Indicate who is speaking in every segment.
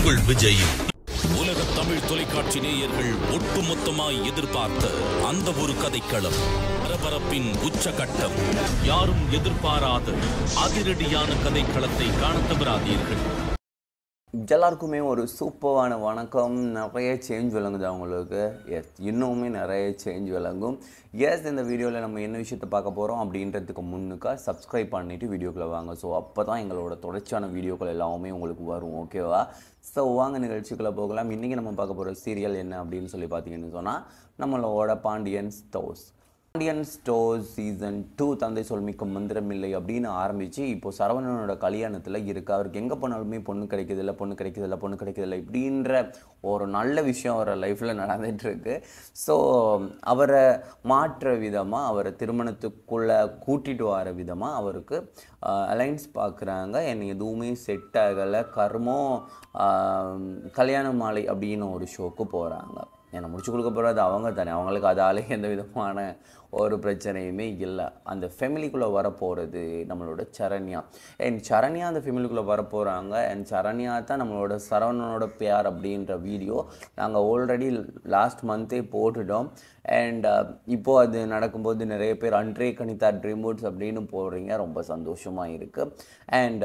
Speaker 1: உங்கள் விஜய்
Speaker 2: உலக தமிழ் தொலைக்காட்சி நேயர்கள் ஒட்டுமொத்தமாய் எதிர்பார்த்த அந்த ஒரு கதைக்களம் பரபரப்பின் உச்சகட்டம் யாரும் எதிர்பாராத அதிரடியான கதைக்களத்தை காணத் தவறாதீர்கள்
Speaker 3: எல்லாருக்குமே ஒரு சூப்பரான வணக்கம் நிறைய சேஞ்ச் விளங்குது அவங்களுக்கு எஸ் இன்னுமே நிறைய சேஞ்ச் விளங்கும் எஸ் இந்த வீடியோவில் நம்ம என்ன விஷயத்தை பார்க்க போகிறோம் அப்படின்றதுக்கு முன்னுக்கா சப்ஸ்கிரைப் பண்ணிவிட்டு வீடியோக்குள்ளே வாங்க ஸோ அப்போ தான் எங்களோட தொடர்ச்சியான வீடியோக்கள் எல்லாமே உங்களுக்கு வரும் ஓகேவா ஸோ வாங்க நிகழ்ச்சிக்குள்ளே போகலாம் இன்றைக்கி நம்ம பார்க்க போகிற சீரியல் என்ன அப்படின்னு சொல்லி பார்த்தீங்கன்னு சொன்னால் நம்மளோட Pandian stores Pandian store season two தந்தை சொல்மிக்க மந்திரமில்லை அப்படின்னு ஆரம்பித்து இப்போ சரவணனோட கல்யாணத்தில் இருக்கு அவருக்கு எங்கே போனாலுமே பொண்ணு கிடைக்கிறதில்ல பொண்ணு கிடைக்கிறதில்ல பொண்ணு கிடைக்கிறதில்ல இப்படின்ற ஒரு நல்ல விஷயம் அவரை லைஃப்பில் நடந்துகிட்ருக்கு ஸோ அவரை மாற்ற விதமாக அவரை திருமணத்துக்குள்ளே கூட்டிகிட்டு வர விதமாக அவருக்கு அலைன்ஸ் பார்க்குறாங்க எனக்கு எதுவுமே செட் ஆகலை கர்மம் ஆஹ், கல்யாண மாலை அப்படின்னு ஒரு ஷோக்கு போகிறாங்க என்னை முடிச்சு கொடுக்க போகிறது அவங்க தானே அவங்களுக்கு அதாலே எந்த விதமான ஒரு பிரச்சனையுமே இல்லை அந்த ஃபேமிலிக்குள்ளே வரப்போகிறது நம்மளோட சரண்யா அண்ட் சரண்யா அந்த ஃபேமிலிக்குள்ளே வரப்போகிறாங்க அண்ட் சரண்யா தான் நம்மளோட சரவணனோட பேர் அப்படின்ற வீடியோ நாங்கள் ஆல்ரெடி லாஸ்ட் மந்த்தே போட்டுட்டோம் அண்ட் இப்போது அது நடக்கும்போது நிறைய பேர் அன்றே கணிதா ட்ரீம்வுட்ஸ் அப்படின்னு போடுறீங்க ரொம்ப சந்தோஷமாக இருக்குது அண்ட்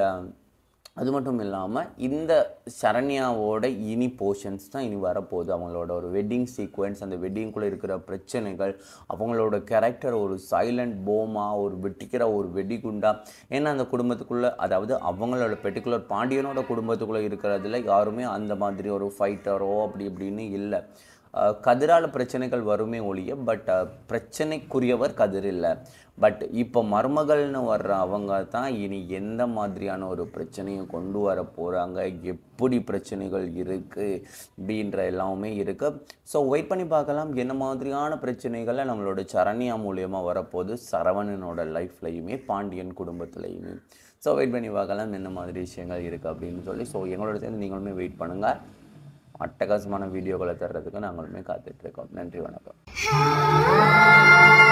Speaker 3: அது மட்டும் இல்லாமல் இந்த சரண்யாவோட இனி போர்ஷன்ஸ் தான் இனி வரப்போகுது அவங்களோட ஒரு வெட்டிங் சீக்வென்ஸ் அந்த வெட்டிங்குள்ளே இருக்கிற பிரச்சனைகள் அவங்களோட கேரக்டர் ஒரு சைலண்ட் போமா ஒரு வெட்டிக்கிற ஒரு வெடிகுண்டா ஏன்னா அந்த குடும்பத்துக்குள்ளே அதாவது அவங்களோட பெர்டிகுலர் பாண்டியனோட குடும்பத்துக்குள்ளே இருக்கிறதுல யாருமே அந்த மாதிரி ஒரு ஃபைட்டரோ அப்படி இப்படின்னு இல்லை அஹ் கதிரால பிரச்சனைகள் வருமே ஒழிய பட் பிரச்சனைக்குரியவர் கதிர் இல்லை பட் இப்போ மருமகள்னு வர்ற அவங்க தான் இனி எந்த மாதிரியான ஒரு பிரச்சனையை கொண்டு வர போகிறாங்க எப்படி பிரச்சனைகள் இருக்குது அப்படின்ற எல்லாமே இருக்குது ஸோ வெயிட் பண்ணி பார்க்கலாம் என்ன மாதிரியான பிரச்சனைகளை நம்மளோட சரண்யா மூலியமா வரப்போகுது சரவணனோட லைஃப்லையுமே பாண்டியன் குடும்பத்துலையுமே ஸோ வெயிட் பண்ணி பார்க்கலாம் என்ன மாதிரி விஷயங்கள் இருக்குது அப்படின்னு சொல்லி ஸோ எங்களோட சேர்ந்து நீங்களுமே வெயிட் பண்ணுங்கள் அட்டகாசமான வீடியோக்களை தர்றதுக்கு நாங்களுமே காத்துட்ருக்கோம் நன்றி வணக்கம்